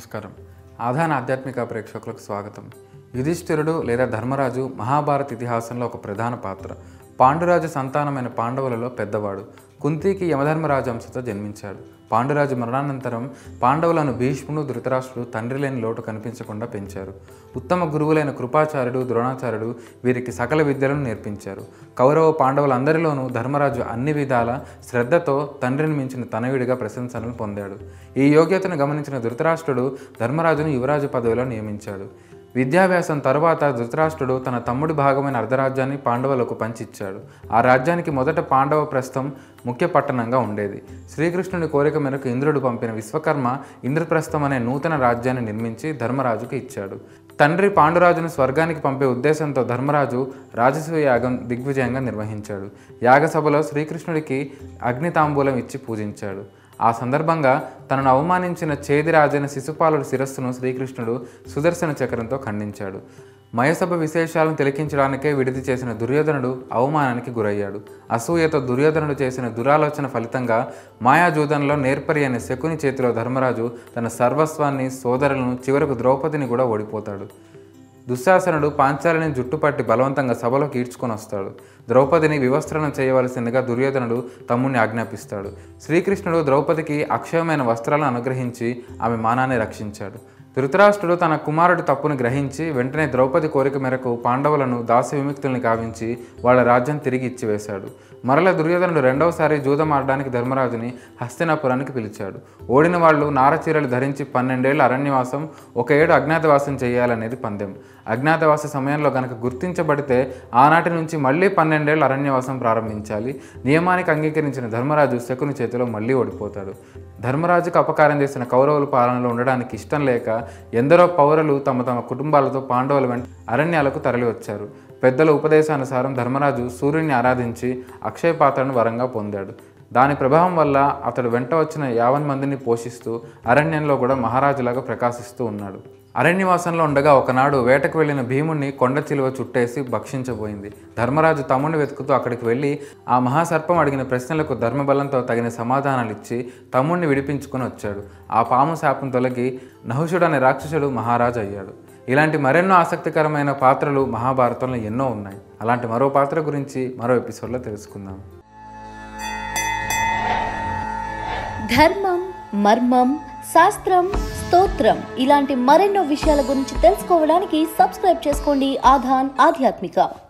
నమస్కారం ఆధాన ఆధ్యాత్మిక ప్రేక్షకులకు స్వాగతం యుధిష్ఠిరుడు లేదా ధర్మరాజు మహాభారత ఇతిహాసంలో ఒక ప్రధాన పాత్ర పాండురాజు సంతానమైన పాండవులలో పెద్దవాడు కుంతికి యమధర్మరాజు అంశతో జన్మించాడు పాండురాజు మరణానంతరం పాండవులను భీష్ముడు ధృతరాష్ట్రుడు తండ్రి లేని లోటు కనిపించకుండా పెంచారు ఉత్తమ గురువులైన కృపాచార్యుడు ద్రోణాచార్యుడు వీరికి సకల విద్యలను నేర్పించారు కౌరవ పాండవులందరిలోనూ ధర్మరాజు అన్ని విధాల శ్రద్ధతో తండ్రిని మించిన తనయుడిగా ప్రశంసలను పొందాడు ఈ యోగ్యతను గమనించిన ధృతరాష్ట్రుడు ధర్మరాజును యువరాజు పదవిలో నియమించాడు విద్యాభ్యాసం తరువాత ధృతరాష్ట్రుడు తన తమ్ముడి భాగమైన అర్ధరాజ్యాన్ని పాండవులకు పంచిచ్చాడు ఆ రాజ్యానికి మొదట పాండవ ప్రస్థం ముఖ్య పట్టణంగా ఉండేది శ్రీకృష్ణుని కోరిక మేరకు ఇంద్రుడు పంపిన విశ్వకర్మ ఇంద్రప్రస్థం అనే నూతన రాజ్యాన్ని నిర్మించి ధర్మరాజుకు ఇచ్చాడు తండ్రి పాండురాజును స్వర్గానికి పంపే ఉద్దేశంతో ధర్మరాజు రాజసూయ యాగం దిగ్విజయంగా నిర్వహించాడు యాగసభలో శ్రీకృష్ణుడికి అగ్నితాంబూలం ఇచ్చి పూజించాడు ఆ సందర్భంగా తనను అవమానించిన చేదిరాజైన శిశుపాలుడి శిరస్సును శ్రీకృష్ణుడు సుదర్శన చక్రంతో ఖండించాడు మయసభ విశేషాలను తిలకించడానికే విడిది చేసిన దుర్యోధనుడు అవమానానికి గురయ్యాడు అసూయతో దుర్యోధనుడు చేసిన దురాలోచన ఫలితంగా మాయాజూదంలో నేర్పరి అనే శకుని చేతిలో ధర్మరాజు తన సర్వస్వాన్ని సోదరులను చివరకు ద్రౌపదిని కూడా ఓడిపోతాడు దుశ్శాసనుడు పాంచాలిని జుట్టుపట్టి బలవంతంగా సభలోకి ఈడ్చుకొని వస్తాడు ద్రౌపదిని వివస్త్రణం చేయవలసిందిగా దుర్యోధనుడు తమ్ముణ్ణి ఆజ్ఞాపిస్తాడు శ్రీకృష్ణుడు ద్రౌపదికి అక్షయమైన వస్త్రాలను అనుగ్రహించి ఆమె మానాన్ని రక్షించాడు ధృతరాష్ట్రుడు తన కుమారుడి తప్పును గ్రహించి వెంటనే ద్రౌపది కోరిక మేరకు పాండవులను దాస విముక్తుల్ని కావించి వాళ్ళ రాజ్యం తిరిగి ఇచ్చివేశాడు మరల దుర్యోధనుడు రెండవసారి జూదం ఆడడానికి ధర్మరాజుని హస్తినాపురానికి పిలిచాడు ఓడిన వాళ్ళు నారచీరలు ధరించి పన్నెండేళ్ల అరణ్యవాసం ఒక ఏడు అజ్ఞాతవాసం చేయాలనేది పందెం అజ్ఞాతవాస సమయంలో గనక గుర్తించబడితే ఆనాటి నుంచి మళ్ళీ పన్నెండేళ్ల అరణ్యవాసం ప్రారంభించాలి నియమానికి అంగీకరించిన ధర్మరాజు శకుని చేతిలో మళ్ళీ ఓడిపోతాడు ధర్మరాజుకు అపకారం చేసిన కౌరవుల పాలనలో ఉండడానికి ఇష్టం లేక ఎందరో పౌరులు తమ తమ కుటుంబాలతో పాండవుల వెంట అరణ్యాలకు తరలివచ్చారు పెద్దల ఉపదేశానుసారం ధర్మరాజు సూర్యుని ఆరాధించి అక్షయ పాత్రను వరంగా పొందాడు దాని ప్రభావం వల్ల అతడు వెంట వచ్చిన యావన్ మందిని పోషిస్తూ అరణ్యంలో కూడా మహారాజులాగా ప్రకాశిస్తూ ఉన్నాడు అరణ్యవాసంలో ఉండగా ఒకనాడు వేటకు వెళ్ళిన భీముణ్ణి కొండ చిలువ చుట్టేసి భక్షించబోయింది ధర్మరాజు తమ్ముడిని వెతుకుతూ అక్కడికి వెళ్ళి ఆ మహాసర్పం అడిగిన ప్రశ్నలకు ధర్మబలంతో తగిన సమాధానాలు ఇచ్చి తమ్ముడిని విడిపించుకుని వచ్చాడు ఆ పాము శాపం తొలగి నహుషుడు అనే రాక్షసుడు మహారాజు అయ్యాడు ఇలాంటి మరెన్నో ఆసక్తికరమైన పాత్రలు మహాభారతంలో ఎన్నో ఉన్నాయి అలాంటి మరో పాత్ర గురించి మరో ఎపిసోడ్లో తెలుసుకుందాం ధర్మం మర్మం శాస్త్రం స్తోత్రం ఇలాంటి మరెన్నో విషయాల గురించి తెలుసుకోవడానికి సబ్స్క్రైబ్ చేసుకోండి ఆధాన్ ఆధ్యాత్మిక